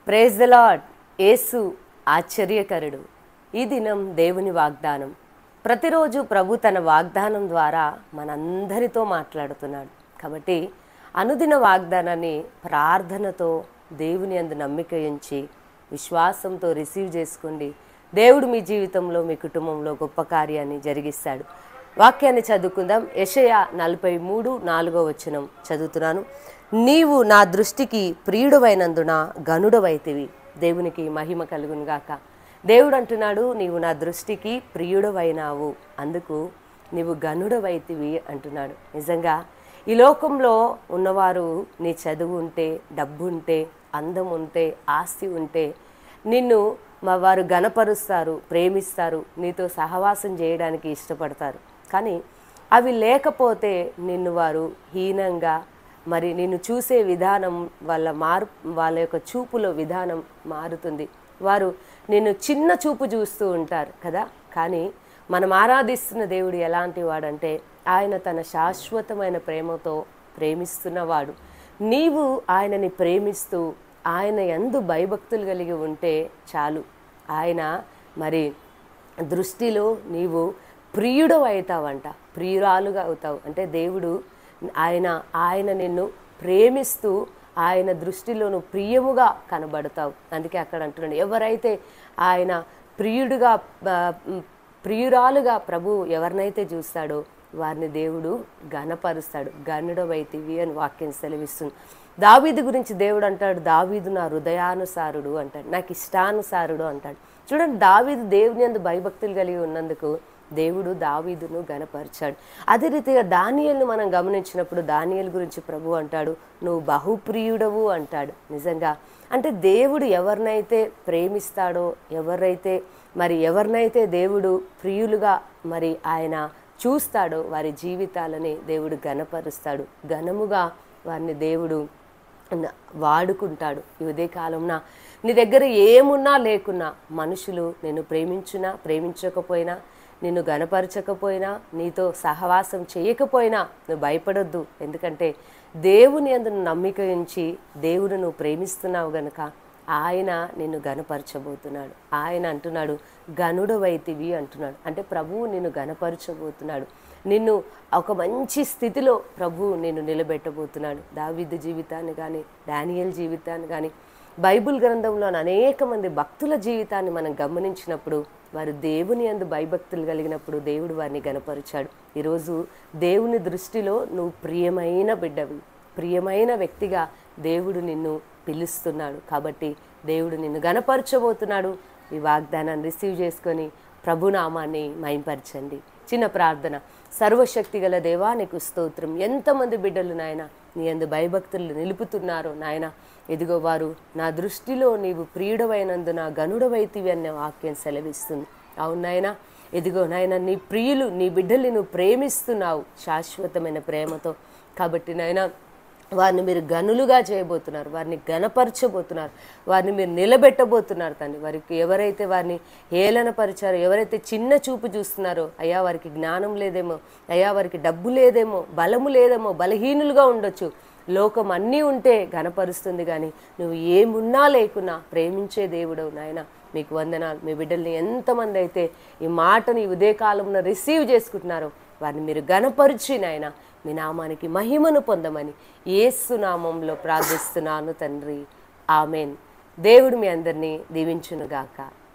praise the lord యేసు ఆశ్చర్యకరుడు ఈ దినం దేవుని వాగ్దానం ప్రతిరోజు ప్రభు తన వాగ్దానం ద్వారా మనందరితో మాట్లాడుతున్నాడు కాబట్టి అనుదిన వాగ్దానాన్ని ప్రార్థనతో దేవుని అందు నమ్మిక ఉంచి విశ్వాసంతో రిసీవ్ చేసుకోండి దేవుడు మీ జీవితంలో మీ కుటుంబంలో గొప్ప కార్యాన్ని జరిగిస్తాడు వాక్యాన్ని చదువుకుందాం యషయ నలభై మూడు నాలుగో వచనం చదువుతున్నాను నీవు నా దృష్టికి ప్రియుడవైనందున గనుడవైతివి దేవునికి మహిమ కలుగును గాక దేవుడు అంటున్నాడు నీవు నా దృష్టికి ప్రియుడవైనావు అందుకు నీవు గనుడవైతివి అంటున్నాడు నిజంగా ఈ లోకంలో ఉన్నవారు నీ చదువు ఉంటే డబ్బు ఉంటే అందం ఉంటే ఆస్తి ఉంటే నిన్ను మా వారు గనపరుస్తారు ప్రేమిస్తారు నీతో సహవాసం చేయడానికి ఇష్టపడతారు కానీ అవి లేకపోతే నిన్ను వారు హీనంగా మరి నిన్ను చూసే విధానం వాళ్ళ మారు వాళ్ళ యొక్క చూపులో విధానం మారుతుంది వారు నిన్ను చిన్న చూపు చూస్తూ ఉంటారు కదా కానీ మనం ఆరాధిస్తున్న దేవుడు ఎలాంటి వాడంటే ఆయన తన శాశ్వతమైన ప్రేమతో ప్రేమిస్తున్నవాడు నీవు ఆయనని ప్రేమిస్తూ ఆయన ఎందు భయభక్తులు కలిగి ఉంటే చాలు ఆయన మరి దృష్టిలో నీవు ప్రియుడు అవుతావంట ప్రియురాలుగా అవుతావు అంటే దేవుడు ఆయన ఆయన నిన్ను ప్రేమిస్తూ ఆయన దృష్టిలో నువ్వు ప్రియముగా కనబడతావు అందుకే అక్కడ అంటున్నాడు ఎవరైతే ఆయన ప్రియుడుగా ఆ, ప్రియురాలుగా ప్రభు ఎవరినైతే చూస్తాడో వారిని దేవుడు ఘనపరుస్తాడు గనుడవైతివి అని వాక్యం సెలవిస్తుంది దావీదు గురించి దేవుడు అంటాడు దావీదు నా హృదయానుసారుడు అంటాడు నాకు ఇష్టానుసారుడు అంటాడు చూడండి దావీదు దేవుని అందు భయభక్తులు కలిగి ఉన్నందుకు దేవుడు దావీదును గనపరిచాడు అదే రీతిగా దానియల్ని మనం గమనించినప్పుడు దానియల్ గురించి ప్రభు అంటాడు నువ్వు బహుప్రియుడవు అంటాడు నిజంగా అంటే దేవుడు ఎవరినైతే ప్రేమిస్తాడో ఎవరైతే మరి ఎవరినైతే దేవుడు ప్రియులుగా మరి ఆయన చూస్తాడో వారి జీవితాలని దేవుడు గనపరుస్తాడు ఘనముగా వారిని దేవుడు న- వాడుకుంటాడు ఈ ఉదయ కాలంన నీ దగ్గర ఏమున్నా లేకున్నా మనుషులు నిన్ను ప్రేమించునా ప్రేమించకపోయినా నిన్ను గనపరచకపోయినా నీతో సహవాసం చేయకపోయినా నువ్వు భయపడొద్దు ఎందుకంటే దేవుని అందు నమ్మిక ఉంచి దేవుడు నువ్వు ప్రేమిస్తున్నావు గనుక ఆయన నిన్ను గనపరచబోతున్నాడు ఆయన అంటున్నాడు గనుడవైతివి అంటున్నాడు అంటే ప్రభువు నిన్ను గనపరచబోతున్నాడు నిన్ను ఒక మంచి స్థితిలో ప్రభువు నిన్ను నిలబెట్టబోతున్నాడు దావీదు జీవితాన్ని కానీ డానియల్ జీవితాన్ని కానీ బైబిల్ గ్రంథంలోని అనేక మంది భక్తుల జీవితాన్ని మనం గమనించినప్పుడు వారు దేవుని అందు భయభక్తులు కలిగినప్పుడు దేవుడు వారిని గనపరిచాడు ఈరోజు దేవుని దృష్టిలో నువ్వు ప్రియమైన బిడ్డవి ప్రియమైన వ్యక్తిగా దేవుడు నిన్ను పిలుస్తున్నాడు కాబట్టి దేవుడు నిన్ను గనపరచబోతున్నాడు ఈ వాగ్దానాన్ని రిసీవ్ చేసుకొని ప్రభునామాన్ని మైంపరచండి చిన్న ప్రార్థన సర్వశక్తి గల దేవా నీకు స్తోత్రం ఎంతమంది బిడ్డలు నాయన నీ అందు భయభక్తులు నిలుపుతున్నారో నాయన ఎదిగో వారు నా దృష్టిలో నీవు ప్రియుడవైనందున గనుడవైతివి అనే వాక్యం సెలవిస్తుంది అవును నాయనా ఎదిగో నాయన నీ ప్రియులు నీ బిడ్డల్ని నువ్వు ప్రేమిస్తున్నావు శాశ్వతమైన ప్రేమతో కాబట్టి నాయన వారిని మీరు గనులుగా చేయబోతున్నారు వారిని గనపరచబోతున్నారు వారిని మీరు నిలబెట్టబోతున్నారు తండ్రి వారికి ఎవరైతే వారిని హేళనపరిచారో ఎవరైతే చిన్న చూపు చూస్తున్నారో అయ్యా వారికి జ్ఞానం లేదేమో అయ్యా వారికి డబ్బు లేదేమో బలము లేదేమో బలహీనులుగా ఉండొచ్చు లోకం అన్నీ ఉంటే గనపరుస్తుంది కానీ నువ్వు ఏమున్నా లేకున్నా ప్రేమించే దేవుడవు నాయన మీకు వందనాలు మీ బిడ్డల్ని ఎంతమంది అయితే ఈ మాటని ఈ ఉదయకాలంలో రిసీవ్ చేసుకుంటున్నారో వారిని మీరు గనపరిచి నాయన మీ నామానికి మహిమను పొందమని యేసు నామంలో ప్రార్థిస్తున్నాను తండ్రి ఆమెన్ దేవుడు మీ అందరినీ దీవించునుగాక